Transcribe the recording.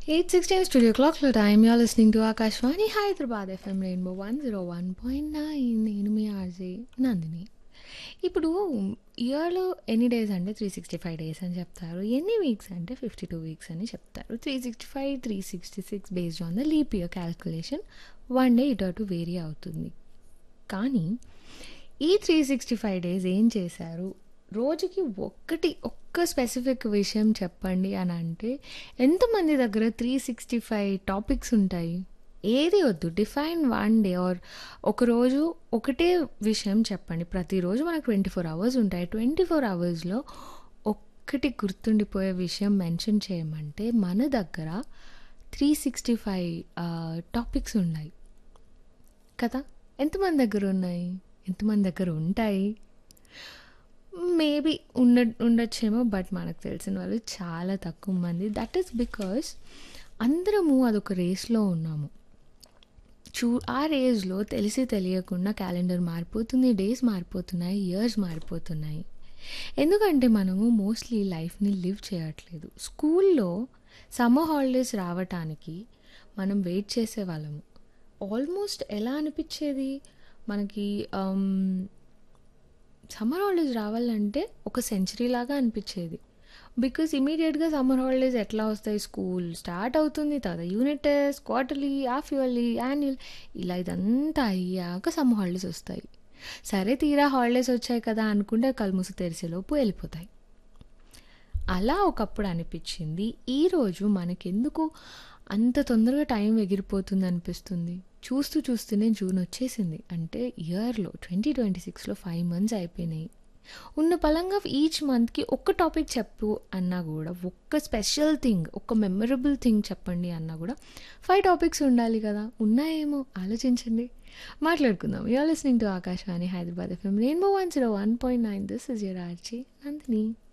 8:16 Studio Clockలో time you're listening to Akashvani Hyderabad FM rainbow one zero one point nine నేను మీ RJ Nandini ఇప్పుడు ఇయర్లో ఎన్ని డేస్ అంటే త్రీ సిక్స్టీ ఫైవ్ డేస్ అని చెప్తారు ఎన్ని వీక్స్ అంటే ఫిఫ్టీ టూ వీక్స్ అని చెప్తారు three sixty five three sixty six based on the leap year calculation one day ఇటు అటు వేరీ అవుతుంది కానీ ఈ త్రీ సిక్స్టీ ఫైవ్ డేస్ ఏం చేశారు రోజుకి ఒక్కటి ఒక్క స్పెసిఫిక్ విషయం చెప్పండి అని అంటే ఎంతమంది దగ్గర త్రీ సిక్స్టీ ఫైవ్ టాపిక్స్ ఉంటాయి ఏది వద్దు డిఫైన్ వన్ డే ఆర్ ఒకరోజు ఒకటే విషయం చెప్పండి ప్రతిరోజు మనకు ట్వంటీ ఫోర్ అవర్స్ ఉంటాయి ట్వంటీ ఫోర్ అవర్స్లో ఒక్కటి గుర్తుండిపోయే విషయం మెన్షన్ చేయమంటే మన దగ్గర త్రీ సిక్స్టీ ఫైవ్ టాపిక్స్ ఉన్నాయి కదా ఎంతమంది దగ్గర ఉన్నాయి ఎంతమంది దగ్గర ఉంటాయి మేబీ ఉండ ఉండొచ్చేమో బట్ మనకు తెలిసిన వాళ్ళు చాలా తక్కువ మంది దట్ ఈస్ బికాస్ అందరము అదొక రేస్లో ఉన్నాము చూ ఆ రేస్లో తెలిసి తెలియకుండా క్యాలెండర్ మారిపోతుంది డేస్ మారిపోతున్నాయి ఇయర్స్ మారిపోతున్నాయి ఎందుకంటే మనము మోస్ట్లీ లైఫ్ని లివ్ చేయట్లేదు స్కూల్లో సమ్మర్ హాలిడేస్ రావటానికి మనం వెయిట్ చేసేవాళ్ళము ఆల్మోస్ట్ ఎలా అనిపించేది మనకి సమ్మర్ హాలిడేస్ రావాలంటే ఒక సెంచరీ లాగా అనిపించేది బికాస్ ఇమీడియట్గా సమ్మర్ హాలిడేస్ ఎట్లా వస్తాయి స్కూల్ స్టార్ట్ అవుతుంది తర్వాత unit test quarterly half yearly annual ఇలా ఇదంతా అయ్యాక సమ్మర్ హాలిడేస్ వస్తాయి సరే తీరా హాలిడేస్ వచ్చాయి కదా అనుకుంటే కలుముసు తెరిసేలోపు వెళ్ళిపోతాయి అలా ఒకప్పుడు అనిపించింది ఈరోజు మనకెందుకు అంత తొందరగా టైం ఎగిరిపోతుంది అనిపిస్తుంది చూస్తూ చూస్తూనే జూన్ వచ్చేసింది అంటే ఇయర్లో ట్వంటీ ట్వంటీ సిక్స్లో ఫైవ్ మంత్స్ అయిపోయినాయి ఉన్న పలంగా ఈచ్ మంత్కి ఒక్క టాపిక్ చెప్పు అన్నా కూడా ఒక్క స్పెషల్ థింగ్ ఒక్క మెమరబుల్ థింగ్ చెప్పండి అన్నా కూడా ఫైవ్ టాపిక్స్ ఉండాలి కదా ఉన్నాయేమో ఆలోచించండి మాట్లాడుకుందాం you're listening to Akashvani Hyderabad FM rainbow one zero one point nine this is your RJ Nandini